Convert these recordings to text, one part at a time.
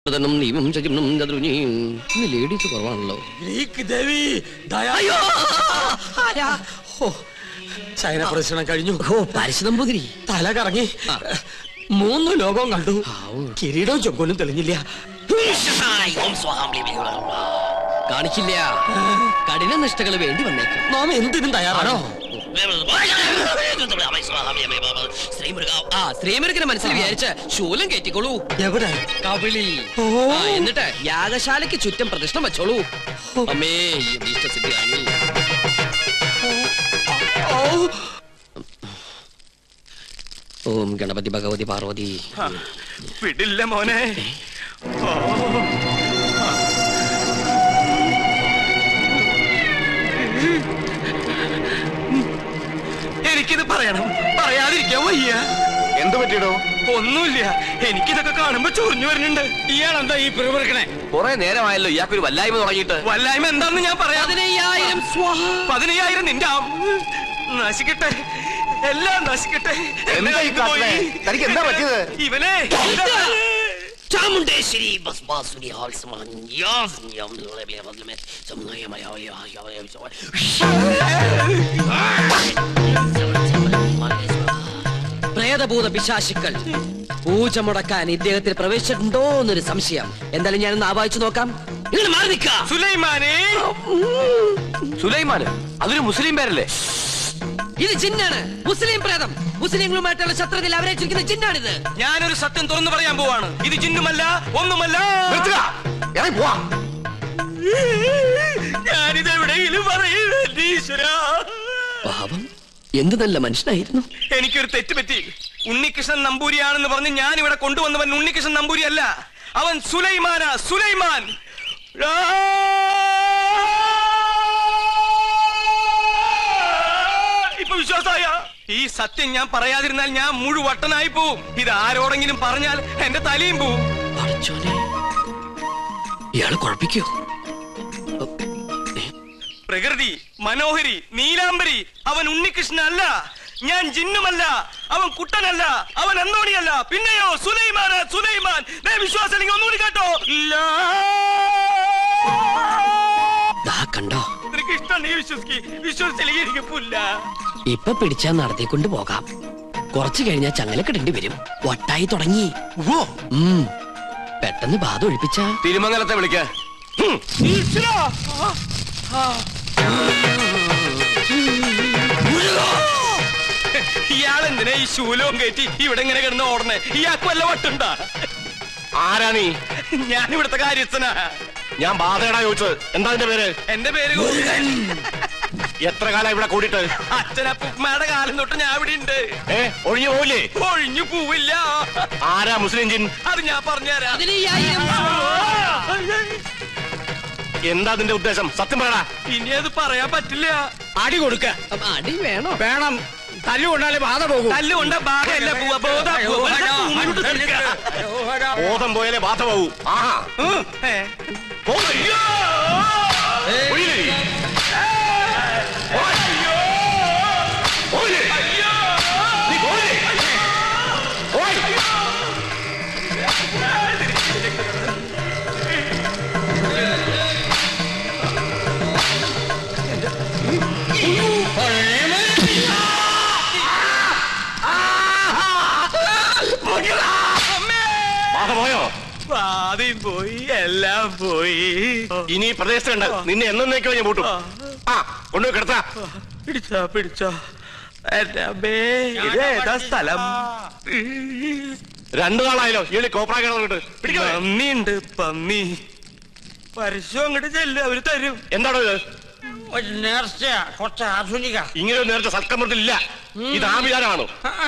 പ്രദനം നീമം ചകിമം ചതുർഞ്ഞീം. ഇന്ന് ലേഡീസ് കുറവാണല്ലോ ഗ്രീക്ക് ദേവി ദയാ ആരാ? ഓ, ചൈന പ്രദക്ഷിണം കഴിഞ്ഞു ഓ പാരിശു നമ്പൂതിരി തല കറങ്ങി ആ. മൂന്ന് ലോകവും കണ്ടു ആവൂ. കിരീടവും ചൊക്കോലും തെളിഞ്ഞില്ല കാണിക്കില്ല കഠിന നിഷ്ഠകൾ വേണ്ടി വന്നേക്കും നാം എന്തിനും തയ്യാറാണോ ആ ശ്രീമുരുകനെ മനസ്സിൽ വിചാരിച്ച് ശൂലം കയറ്റിക്കോളൂ എവിടെ കവിളിൽ ഓ. ആ, എന്നിട്ട് യാഗശാലയ്ക്ക് ചുറ്റും പ്രദക്ഷിണം വെച്ചോളൂ അമ്മേ ഈ അഭീഷ്ടസിദ്ധിയാണി ഓ ഓം ഗണപതി ഭഗവതി പാർവതി വിടില്ല മോനെ ഓ. എനിക്കിത് പറയണം പറയാതിരിക്കാൻ വയ്യ എന്ത് പറ്റിയിടോ ഒന്നുമില്ല എനിക്കിതൊക്കെ കാണുമ്പോ ചൊറിഞ്ഞു വരുന്നുണ്ട് ഇയാളെന്താ ഈ പിറുപിറുക്കണേ കുറെ നേരമായല്ലോ ഇയാൾക്കൊരു വല്ലായ്മ തുടങ്ങിയിട്ട് വല്ലായ്മ എന്താന്ന് ഞാൻ പറയാം പതിനയ്യായിരം സ്വാഹ പതിനയ്യായിരം നിന്റെ അം- നശിക്കട്ടെ എല്ലാം നശിക്കട്ടെ എന്താ ഈ കാട്ടണേ? തനിക്ക് എന്താ പറ്റിയത്? ഇവനെ ചാമുണ്ടേശ്വരി ഭസ്മാസുരി ഹാൽസമാൻ യാസ് യം ലബലബലമേ സമനയമയ പ്രേതഭൂത പിശാശുക്കൾ പൂജ മുടക്കാൻ ഇദ്ദേഹത്തിൽ പ്രവേശിച്ചിട്ടുണ്ടോ എന്നൊരു സംശയം എന്തായാലും ഞാനൊന്ന് ആവാഹിച്ചു നോക്കാം ഇങ്ങനെ മാറി നിൽക്ക സുലൈമാനെ സുലൈമാന് അതൊരു മുസ്ലിം പേരല്ലേ ഇത് ജിന്നാണ് മുസ്ലിം പ്രേതം മുസ്ലിങ്ങളുമായിട്ടുള്ള ശത്രുതയിൽ അവരേറ്റിരിക്കുന്ന ജിന്നാണിത് ഞാനൊരു സത്യം തുറന്നു പറയാൻ പോവാണ് ഇത് ജിന്നുമല്ല ഒന്നുമല്ല നിർത്തുക ഇറങ്ങി പോവാ ഞാനിത് എവിടെയെങ്കിലും പറയൂ എന്റെ ഈശ്വരാ പാവം എന്ത് നല്ല മനുഷ്യനായിരുന്നു എനിക്കൊരു തെറ്റ് പറ്റി ഉണ്ണികൃഷ്ണൻ നമ്പൂരിയാണെന്ന് പറഞ്ഞ് ഞാൻ ഇവിടെ കൊണ്ടുവന്നവൻ ഉണ്ണികൃഷ്ണൻ നമ്പൂരി അല്ല അവൻ സുലൈമാന സുലൈമാൻ ആ! ഇപ്പൊ വിശ്വാസായ ഈ സത്യം ഞാൻ പറയാതിരുന്നാൽ ഞാൻ മുഴുവട്ടനായി പോവും ഇത് ആരോടെങ്കിലും പറഞ്ഞാൽ എന്റെ തലയും പോവും പഠിച്ചോനെ ഇയാള് കുഴപ്പിക്കോ പ്രകൃതി മനോഹരി നീലാംബരി അവൻ ഉണ്ണികൃഷ്ണൻ അല്ല ഞാൻ ജിന്നുമല്ല അവൻ കുട്ടനല്ല അവൻ അന്തോണിയല്ല പിന്നെയോ സുലൈമാൻ സുലൈമാൻ ദേ വിശ്വാസം അല്ലെങ്കിൽ ഒന്നുകൂടി കേട്ടോ ഇല്ല ദാ കണ്ടോ നിനക്ക് ഇഷ്ടം നീ വിശ്വസിക്ക് വിശ്വസിച്ചില്ലെങ്കിൽ എനിക്ക് പുല്ല ഇപ്പൊ പിടിച്ചാ നടത്തിക്കൊണ്ട് പോകാം കുറച്ചു കഴിഞ്ഞാൽ ചങ്ങലക്കിടേണ്ടി വരും വട്ടായി തുടങ്ങി ഉം. പെട്ടെന്ന് ബാധ ഒഴിപ്പിച്ച തിരുമംഗലത്തെ വിളിക്ക ഈശ്വരാ! ആ, ആ. ഇയാളെന്തിനാ ഈ ശൂലവും കയറ്റി ഇവിടെ ഇങ്ങനെ കിടന്ന് ഓടണേ ഇയാൾക്ക് വല്ല വട്ടുണ്ടാ ആരാ നീ ഞാൻ ഇവിടുത്തെ കാര്യസ്ഥനാ ഞാൻ ബാധയടാ ചോദിച്ചത് എന്താ നിന്റെ പേര് എന്റെ പേര് ഗോപികൻ. എത്ര കാലം ഇവിടെ കൂടിയിട്ട് അച്ഛനപ്പുമ്മയുടെ കാലം തൊട്ട് ഞാൻ ഇവിടെ ഉണ്ട് ഏ ഒഴിഞ്ഞു പോവില്ലേ ഒഴിഞ്ഞു പോവില്ല ആരാ മുസ്ലിം ജിൻ അത് ഞാൻ പറഞ്ഞുതരാം എന്താ നിന്റെ ഉദ്ദേശം സത്യം പറയടാ ഇനി അത് പറയാൻ പറ്റില്ല അടി കൊടുക്ക അടി വേണോ വേണം തല്ലുകൊണ്ടാലേ ബാധ പോകും തല്ലുകൊണ്ട ഭാഗമല്ല പോവാ ബോധാ പോവാ. വെറുതെ തൂങ്ങിട്ട് നിൽക്കുക. ബോധം പോയാലേ ബാധ പോകൂ ആഹാ ഉം. ഏ. പോ. ഒഴിയില്ലേ? പോയില്ലേ? നീ പോയില്ലേ? പോയി. ബാധ പോയോ പാതിയും പോയി എല്ലാം പോയി ഇനി ഈ പ്രദേശത്തുണ്ട് നിന്നെ എന്നേക്കോ ഞാൻ പൂട്ടും ആ കൊണ്ടുപോയി കിടത്താ പിടിച്ചോ പിടിച്ചോ എന്റെ അമ്മേ ഇത് ഏതാ സ്ഥലം രണ്ടു നാളായല്ലോ ഈ കോപ്രാ കിടന്നിട്ട് പിടിക്കണേ പന്നിയുണ്ട് പന്നി പരസ്യം അങ്ങോട്ട് ചെല്ലും അവര് തരും എന്താണോ ഇത് ഒരു നേർച്ച കുറച്ച് ആധുനിക ഇങ്ങനെ ഒരു നേരത്തെ സൽക്കമൃത്തിലില്ല ഇത് ആഭിചാരമാണോ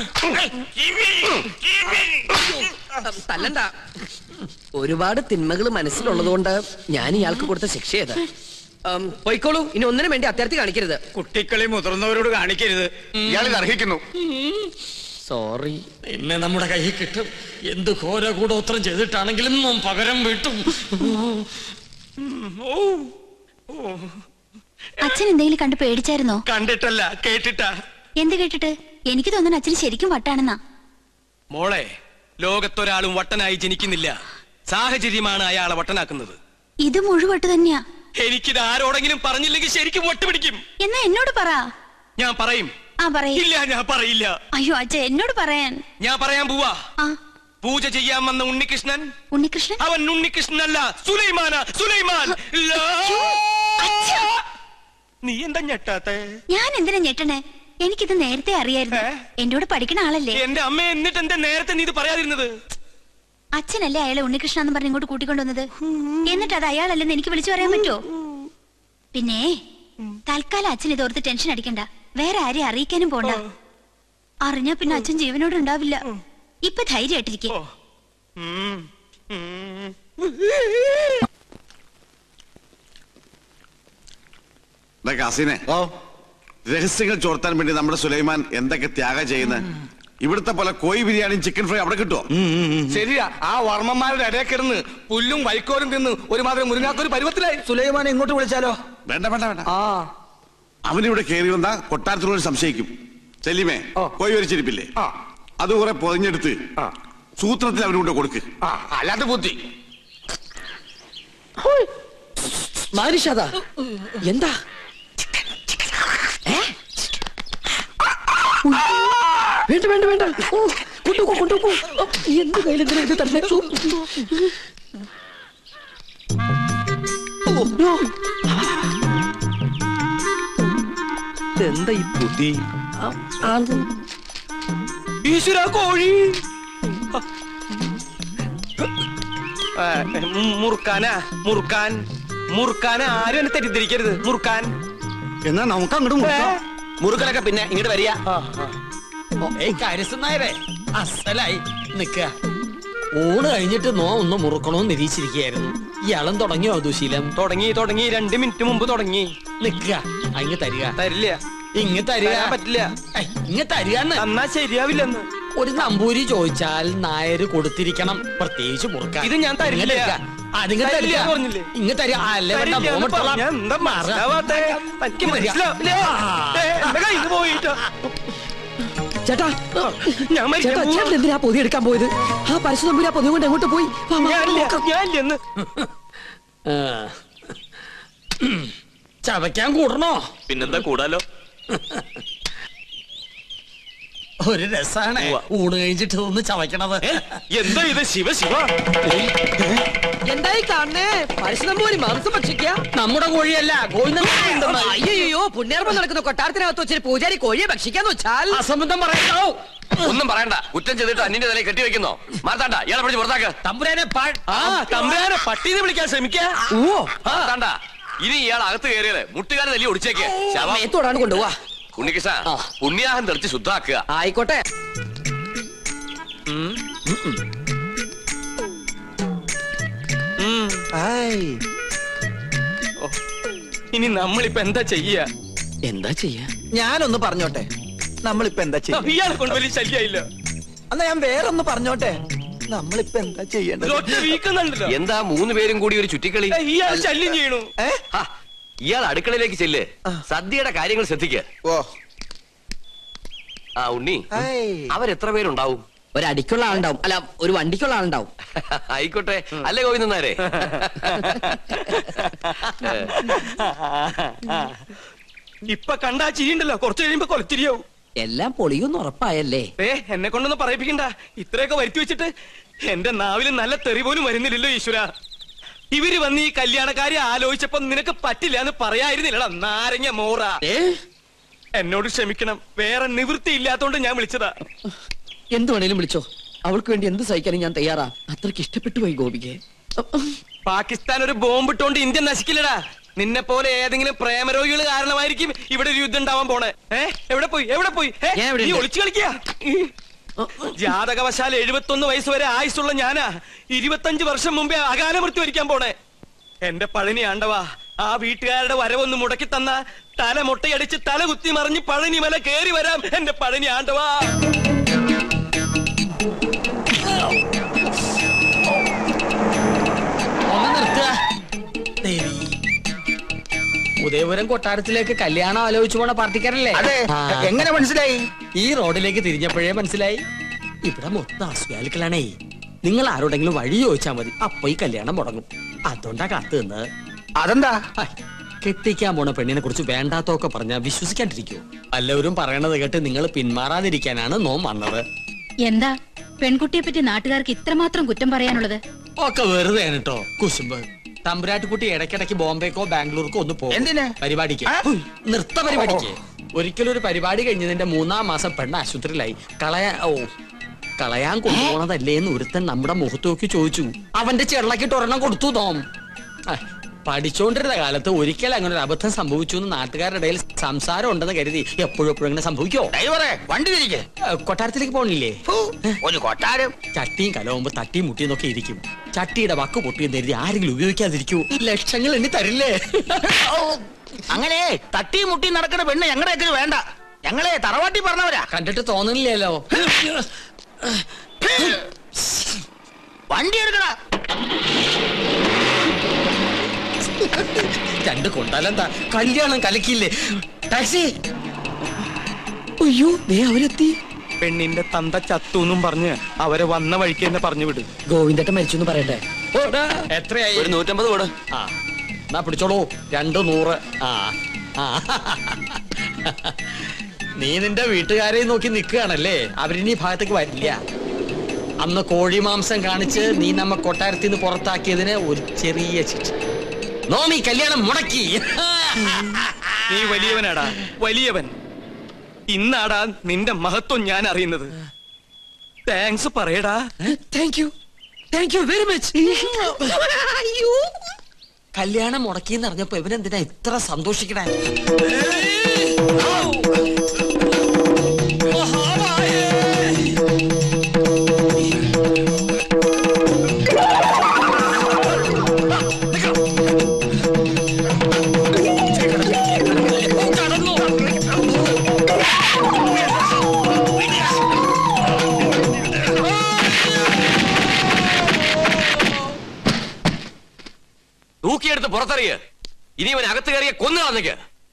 തല്ലണ്ട ഒരുപാട് തിന്മകൾ മനസ്സിലുള്ളതുകൊണ്ട് ഞാൻ ഇയാൾക്ക് കൊടുത്ത ശിക്ഷ ചെയ്ത് പൊയ്ക്കോളൂ ഇനി ഒന്നിനും വേണ്ടി അത്യാർത്ഥി കാണിക്കരുത് കുട്ടികളെ മുതിർന്നവരോട് കാണിക്കരുത് ഇയാളിത് അർഹിക്കുന്നു സോറി ഇന്ന് നമ്മുടെ കയ്യിൽ കിട്ടും എന്ത് ഘോര കൂടോത്രം ചെയ്തിട്ടാണെങ്കിലും നാം പകരം വീട്ടും ഓ ഓ അച്ഛൻ എന്തെങ്കിലും കണ്ട് പേടിച്ചായിരുന്നോ കണ്ടിട്ടല്ല കേട്ടിട്ടാ എന്ത് കേട്ടിട്ട് എനിക്ക് തോന്നുന്നു അച്ഛന് ശരിക്കും വട്ടാണെന്നാ മോളെ ലോകത്തൊരാളും വട്ടനായി ജനിക്കുന്നില്ല സാഹചര്യമാണ് അയാളെ വട്ടനാക്കുന്നത് ഇത് മുഴുവട്ട് തന്നെയാ എനിക്കിത് ആരോടെങ്കിലും പറഞ്ഞില്ലെങ്കിൽ ശരിക്കും വട്ടുപിടിക്കും എന്നാ എന്നോട് പറ ഞാൻ പറയും ആ പറയേ ഇല്ല ഞാൻ പറയില്ല അയ്യോ അച്ഛ എന്നോട് പറയാൻ ഞാൻ പറയാൻ പോവാ ആ പൂജ ചെയ്യാൻ വന്ന ഉണ്ണികൃഷ്ണൻ ഉണ്ണികൃഷ്ണൻ അവൻ ഉണ്ണികൃഷ്ണനല്ല സുലൈമാന സുലൈമാൻ ലാ. അച്ഛാ. നീ എന്താ ഞെട്ടാത്തെ ഞാൻ എന്തിനാ ഞെട്ടണേ എനിക്കിത് നേരത്തെ അറിയായിരുന്നു ഏ? എന്റെ കൂടെ പഠിക്കണ ആളല്ലേ എന്റെ അമ്മ എന്നിട്ട് എന്താ നേരത്തെ നീ ഇത് പറയാതിരുന്നത് അച്ഛനല്ലേ അയാളെ ഉണ്ണികൃഷ്ണൻ എന്ന് പറഞ്ഞ് ഇങ്ങോട്ട് കൂട്ടിക്കൊണ്ടുവന്നത് എന്നിട്ട് അത് അയാളല്ലെന്ന് എനിക്ക് വിളിച്ചു പറയാൻ പറ്റുമോ പിന്നെ തൽക്കാലം അച്ഛൻ ഇത് ഓർത്ത് ടെൻഷൻ അടിക്കണ്ട വേറെ ആരെയും അറിയിക്കാനും പോണ്ട അറിഞ്ഞാ പിന്നെ അച്ഛൻ ജീവനോട് ഉണ്ടാവില്ല ഇപ്പൊ ധൈര്യമായിട്ടിരിക്കെ ഓ. ഉം. ഉം. ഡാ കാസിനെ രഹസ്യങ്ങൾ ചോർത്താൻ വേണ്ടി നമ്മുടെ സുലൈമാൻ എന്തൊക്കെ ത്യാഗം ചെയ്യുന്നത് ഇവിടുത്തെ പോലെ കോഴി ബിരിയാണിയും ചിക്കൻ ഫ്രൈ അവിടെ കിട്ടുമോ ശരിയാ ആ വർമ്മന്മാരുടെ ഇടയിൽ കിടന്ന് പുല്ലും വൈക്കോലും തിന്ന് ഒരുമാതിരി മുരുങ്ങാത്തൊരു പരുവത്തിലായി സുലൈമാനെ ഇങ്ങോട്ട് വിളിച്ചാലോ വേണ്ട വേണ്ട വേണ്ട ആ അവനിവിടെ കയറി വന്നാ കൊട്ടാരത്തിനോട് സംശയിക്കും ചെല്ലിമേ ഓ. കോഴി വരച്ചിരിപ്പില്ലേ ആ. അത് കുറെ പൊതിഞ്ഞെടുത്ത് ആ. സൂത്രത്തിൽ അവനുകൊണ്ട് കൊടുക്ക് ആ അല്ലാത്ത ബുദ്ധി മാനുഷാദാ എന്താ ഏ? വേണ്ട വേണ്ട വേണ്ട ഓ, കൊണ്ടുപോ കൊണ്ടുപോ ഓ, എന്ത് കയ്യിലെന്തിനാ ഇത് തന്നെ ഓ, ഓ, എന്താ ഈ ബുദ്ധി ആ, അത് ഈശ്വര കോഴി ആ, ഉം, മുറുക്കാനാ മുറുക്കാൻ മുറുക്കാൻ ആരും എന്നെ തെറ്റിദ്ധരിക്കരുത് മുറുക്കാൻ എന്നാ നമുക്ക് അങ്ങോട്ട് മുറുക്കനൊക്കെ പിന്നെ ഇങ്ങോട്ട് വരിക ഏയ് കാര്യസ്ഥനായരെ അസലായി നിക്ക ഊണ് കഴിഞ്ഞിട്ട് നോ ഒന്ന് മുറുക്കണോന്ന് നിരീക്ഷിച്ചിരിക്കുകയായിരുന്നു ഇയാളും തുടങ്ങിയോ ദുശീലം തുടങ്ങി തുടങ്ങി രണ്ട് മിനിറ്റ് മുമ്പ് തുടങ്ങി നിക്ക അങ്ങ് തരിക തരില്ല ഇങ്ങ് തരിക തരാൻ പറ്റില്ല ഏയ്, ഇങ്ങ് തരികന്ന് തന്നാ ശരിയാവില്ലെന്ന് ഒരു നമ്പൂരി ചോദിച്ചാൽ നായര് കൊടുത്തിരിക്കണം പ്രത്യേകിച്ച് മുറുക്കാൻ ഇത് ഞാൻ തരില്ല. ഇങ്ങ് തരിക. ആ, നിങ്ങ തരില്ല തരിക. എന്ന് പറഞ്ഞില്ലേ? ഇങ്ങ് തരിക ആ, അല്ലേ വേണ്ട, തരില്ല എന്ന് മോമട്ടുള്ള- പറഞ്ഞാ എന്താ മാറ. മനസ്സിലാവാത്തെ? എനിക്ക് ഇങ്ങ് തരിക. മനസ്സിലാവില്ലേ? ആ. ഏ, എന്റെ കയ്യിൽ നിന്ന് പോയിട്ടോ. ചേട്ടാ ഞാൻ മരിക്കാൻ ചേട്ടാ പോവാ. ചേട്ടൻ എന്തിനാ പൊതി എടുക്കാൻ പോയത് ആ പരശുതമ്പുരി ആ പൊതി കൊണ്ട് എങ്ങോട്ട് പോയി വാ, വാ, ഞാനില്ല നോക്കാം. ഞാനില്ലെന്ന് ആ. ചവയ്ക്കാൻ കൂടണോ പിന്നെന്താ കൂടാലോ ഒരു രസാണ് ഊണ് കഴിഞ്ഞിട്ട് ഒന്ന് ചവയ്ക്കണത് എന്താ ഇത് ശിവ ശിവ എന്തായി കാണണേ പരശുതമ്പൂരി മാംസം ഭക്ഷിക്കുക നമ്മുടെ കോഴിയല്ല കോഴി അയ്യോ പുണ്യാർമ്മം നടക്കുന്ന കൊട്ടാരത്തിനകത്ത് വെച്ചൊരു പൂജാരി കോഴിയെ ഭക്ഷിക്കാന്ന് വെച്ചാൽ അസംബന്ധം പറയട്ടോ ഒന്നും പറയണ്ട കുറ്റം ചെയ്തിട്ട് അന്നിന്റെ തലയിൽ കെട്ടി വെക്കുന്നോ മാർത്താണ്ട ഇയാളെ പിടിച്ച് പുറത്താക്ക് തമ്പുരാനെ പാ- ആ തമ്പുരാനെ പട്ടീനെ വിളിക്കാൻ ശ്രമിക്കാ ഓ മാർത്താണ്ട ഇനി ഇയാൾ അകത്ത് കയറിയത് മുട്ടുകാരെ തല്ലി ഒടിച്ചേക്ക് ശവം മേത്തോടാണ് കൊണ്ടുപോവാ ഉണ്ണികൃഷ്ണ ആ. പുണ്യാഹം തെളിച്ച് ശുദ്ധാക്കുക ആയിക്കോട്ടെ ഇനി നമ്മളിപ്പോ എന്താ ചെയ്യാ എന്താ ചെയ്യാ ഞാനൊന്ന് പറഞ്ഞോട്ടെ നമ്മളിപ്പോ എന്താ ചെയ്യ ഇയാളെ കൊണ്ട് വലിയ ശല്യായില്ല എന്നാ ഞാൻ വേറൊന്ന് പറഞ്ഞോട്ടെ നമ്മളിപ്പോ എന്താ ചെയ്യേണ്ടത് ഒറ്റ വീക്കുന്നുണ്ടല്ലോ എന്താ മൂന്ന് പേരും കൂടി ഒരു ചുറ്റിക്കളി ഏ, ഇയാൾ ശല്യം ചെയ്യണു ഏ? ഹാ, ഇയാൾ അടുക്കളയിലേക്ക് ചെല്ല് സദ്യയുടെ കാര്യങ്ങൾ ശ്രദ്ധിക്ക് ഓ ആ ഉണ്ണി ഹായ്. അവരെത്ര പേരുണ്ടാവും ഒരു അടിക്കുള്ള ആളുണ്ടാവും അല്ല ഒരു വണ്ടിക്കുള്ള ആളുണ്ടാവും ആയിക്കോട്ടെ അല്ലേ ഗോവിന്ദനാരെ ഇപ്പൊ കണ്ടാ ചിരിയുണ്ടല്ലോ കുറച്ച് കഴിയുമ്പോ കൊലത്തിരിയാവും എല്ലാം പൊളിയൊന്നും ഉറപ്പായല്ലേ ഏ എന്നെ കൊണ്ടൊന്നും പറയിപ്പിക്കണ്ട ഇത്രയൊക്കെ വരുത്തി വെച്ചിട്ട് എന്റെ നാവിൽ നല്ല തെറി പോലും വരുന്നില്ലല്ലോ ഈശ്വര ഇവര് വന്ന് ഈ കല്യാണക്കാരി ആലോചിച്ചപ്പോ നിനക്ക് പറ്റില്ല എന്ന് പറയായിരുന്നില്ലടാ നാരങ്ങ മോറ ഏ എന്നോട് ക്ഷമിക്കണം വേറെ നിവൃത്തി ഇല്ലാത്തോണ്ട് ഞാൻ വിളിച്ചതാ എന്ത് വേണേലും വിളിച്ചോ അവൾക്ക് വേണ്ടി എന്ത് സഹിക്കാനും ഞാൻ തയ്യാറാ അത്രയ്ക്ക് ഇഷ്ടപ്പെട്ടു പോയി ഗോപിക്ക് പാകിസ്ഥാൻ ഒരു ബോംബിട്ടോണ്ട് ഇന്ത്യ നശിക്കില്ലടാ നിന്നെ പോലെ ഏതെങ്കിലും പ്രേമരോഗികൾ കാരണമായിരിക്കും ഇവിടെ ഒരു യുദ്ധം ഉണ്ടാവാൻ പോണേ ഏ എവിടെ പോയി എവിടെ പോയി ഏ, ഞാൻ ഇവിടെ നീ ഉണ്ട്. ഒളിച്ചു കളിക്കുക ജാതകവശാൽ എഴുപത്തൊന്ന് വയസ്സ് വരെ ആയുസുള്ള ഞാനാ ഇരുപത്തഞ്ച് വർഷം മുമ്പേ അകാല മൃത്യു വരിക്കാൻ പോണേ എന്റെ പഴനി ആണ്ടവാ ആ വീട്ടുകാരുടെ വരവൊന്ന് മുടക്കി തന്ന തല മുട്ടയടിച്ച് തല കുത്തി മറിഞ്ഞ് പഴനി മല കേറി വരാം എന്റെ പഴനി ആണ്ടവാ ഒന്ന് നിർത്തുക ദേവി ഉദയപുരം കൊട്ടാരത്തിലേക്ക് കല്യാണം ആലോചിച്ചു പോണ പാർട്ടിക്കാരല്ലേ അതെ ആ. എങ്ങനെ മനസ്സിലായി ഈ റോഡിലേക്ക് തിരിഞ്ഞപ്പോഴേ മനസ്സിലായി ഇവിടെ മൊത്തം അസ്വാലുക്കളാണേ നിങ്ങൾ ആരോടെങ്കിലും വഴി ചോദിച്ചാൽ മതി അപ്പൊ ഈ കല്യാണം മുടങ്ങും അതുകൊണ്ടാ കാത്തു നിന്ന് അതെന്താ കെട്ടിക്കാൻ പോണ പെണ്ണിനെ കുറിച്ച് വേണ്ടാത്തൊക്കെ പറഞ്ഞാൽ വിശ്വസിക്കാണ്ടിരിക്കൂ എല്ലാവരും പറയണത് കേട്ട് നിങ്ങൾ പിന്മാറാതിരിക്കാനാണ് നോം വന്നത് എന്താ പെൺകുട്ടിയെ പറ്റി നാട്ടുകാർക്ക് ഇത്രമാത്രം കുറ്റം പറയാനുള്ളത് ഒക്കെ വെറുതെ കേട്ടോ കുശുമ്പ് തമ്പുരാട്ടിക്കുട്ടി ഇടയ്ക്കിടയ്ക്ക് ബോംബെക്കോ ബാംഗ്ലൂർക്കോ ഒന്ന് പോകും എന്തിന്? പരിപാടിക്ക് ആ? ഉയ്, നൃത്ത പരിപാടിക്ക് ഒരിക്കലും ഒരു പരിപാടി കഴിഞ്ഞതിന്റെ മൂന്നാം മാസം പെണ്ണ് ആശുപത്രിയിലായി കളയാ ഓ കളയാൻ കൊണ്ടുപോണതല്ലേ എന്ന് ഒരുത്തൻ നമ്മുടെ മുഖത്ത് നോക്കി ചോദിച്ചു അവന്റെ ചെള്ളക്കിട്ട് ഒരെണ്ണം കൊടുത്തു തോം ആ, പഠിച്ചോണ്ടിരുന്ന കാലത്ത് ഒരിക്കൽ അങ്ങനെ ഒരു അബദ്ധം സംഭവിച്ചു എന്ന് നാട്ടുകാരുടെ ഇടയിൽ സംസാരം ഉണ്ടെന്ന് കരുതി എപ്പോഴും എപ്പോഴും ഇങ്ങനെ സംഭവിക്കോ ഡ്രൈവറെ വണ്ടി തിരികെ ഏ, കൊട്ടാരത്തിലേക്ക് പോണില്ലേ ഒരു കൊട്ടാരം ചട്ടിയും കലവുമ്പോ തട്ടിയും മുട്ടിയും ഒക്കെ ഇരിക്കും ചട്ടിയുടെ വക്ക് പൊട്ടിയെന്ന് കരുതി ആരെങ്കിലും ഉപയോഗിക്കാതിരിക്കൂ ലക്ഷങ്ങൾ എണ്ണി തരില്ലേ അങ്ങനെ തട്ടി മുട്ടി നടക്കുന്ന പെണ്ണ് ഞങ്ങളുടെ വേണ്ട ഞങ്ങളെ തറവാട്ടി പറഞ്ഞവരാ കണ്ടിട്ട് തോന്നുന്നില്ലല്ലോ വണ്ടി എടുക്കണ രണ്ട് കൊണ്ടാലെന്താ കല്യാണം കലക്കില്ലേ ടാക്സി അയ്യോ ദേ അവരെത്തി പെണ്ണിന്റെ തന്ത ചത്തുന്നും പറഞ്ഞ് അവരെ വന്ന വഴിക്ക് തന്നെ പറഞ്ഞു വിട് ഗോവിന്ദട്ടൻ മരിച്ചു എന്ന് പറയട്ടെ ഓടാ. എത്രയായി ഒരു നൂറ്റമ്പത് കൂടെ ആ എന്നാ പിടിച്ചോളൂ രണ്ട് നൂറ് ആ ആ നീ നിന്റെ വീട്ടുകാരെ നോക്കി നിൽക്കുകയാണല്ലേ അവരിനി ഈ ഭാഗത്തേക്ക് വരില്ല അന്ന് കോഴി മാംസം കാണിച്ച് നീ നമ്മ കൊട്ടാരത്തിൽ നിന്ന് പുറത്താക്കിയതിന് ഒരു ചെറിയ ശിക്ഷ നോമി കല്യാണം മുടക്കി നീ വലിയവനാടാ വലിയവൻ ഇന്നാടാ നിന്റെ മഹത്വം ഞാൻ അറിയുന്നത് താങ്ക്സ് പറയടാ thank you thank you very much കല്യാണം മുടക്കിയെന്ന് അറിഞ്ഞപ്പോ ഇവനെന്തിനാ ഇത്ര സന്തോഷിക്കണേ തൂക്കിയെടുത്ത് പുറത്തറിയ ഇനി അവൻ അകത്ത് കയറിയ കൊന്നു കളഞ്ഞേക്ക്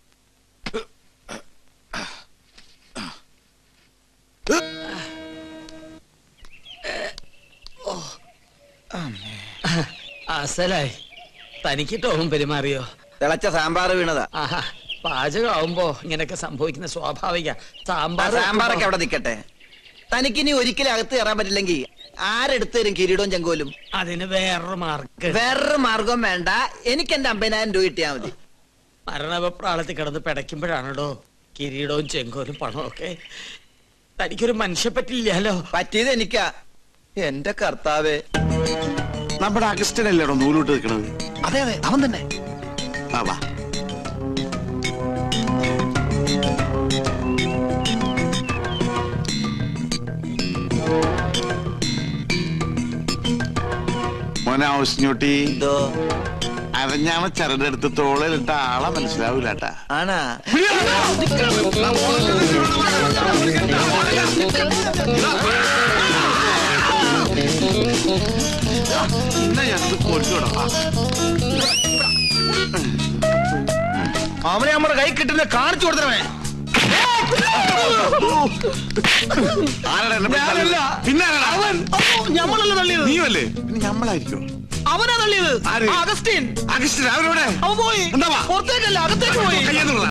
അസലായി തനിക്ക് ടോം പെരുമാറിയോ തിളച്ച സാമ്പാർ വീണതാ ആഹാ പാചകമാവുമ്പോ ഇങ്ങനെയൊക്കെ സംഭവിക്കുന്ന സ്വാഭാവിക ആ സാമ്പാർ സാമ്പാറൊക്കെ അവിടെ നിക്കട്ടെ തനിക്കിനി ഒരിക്കലും അകത്ത് കയറാൻ പറ്റില്ലെങ്കിൽ ആരെടുത്ത് തരും കിരീടവും ചെങ്കോലും അതിന് വേറൊരു മാർക്ക് വേറൊരു മാർഗം വേണ്ട എനിക്ക് എന്റെ അമ്പതിനായിരം രൂപ കിട്ടിയാ മതി മരണപ്രാളത്തിൽ കിടന്ന് പിടയ്ക്കുമ്പോഴാണല്ലോ കിരീടവും ചെങ്കോലും പണവും ഒക്കെ തനിക്കൊരു മനുഷ്യ പറ്റില്ലല്ലോ പറ്റിയത് എനിക്കാ എന്റെ കർത്താവേ നമ്മുടെ അഗസ്റ്റനല്ലേടോ നൂലോട്ട് നിൽക്കണത് അതെ അതെ അവൻ തന്നെ ആ വാ മോനെ ഔസ്ഞ്ഞൂട്ടി എന്തോ അരഞ്ഞാണ ചരടെടുത്ത് തോളിലിട്ട ആളെ മനസ്സിലാവൂലട്ടാ ആണാ ഇന്ന ഞങ്ങൾക്ക് കൊടുക്കണം അവനെ നമ്മുടെ കൈ കിട്ടുന്ന കാണിച്ചു കൊടുത്തവനെ ആരാടാ എന്നെ പിടിച്ച് ഞാനല്ല. തള്ളിയത്? പിന്നെ ആരാടാ? അവൻ ഞമ്മളല്ല തള്ളിയത് നീയല്ലേ പിന്നെ ഞമ്മളായിരിക്കും അവനാ തള്ളിയത് ആര്? ആ, അഗസ്റ്റിൻ അഗസ്റ്റൻ അവരോടെ അവൻ പോയി എന്താ വാ? പുറത്തേക്കല്ല അകത്തേക്ക് പോയി കയ്യെന്നുള്ള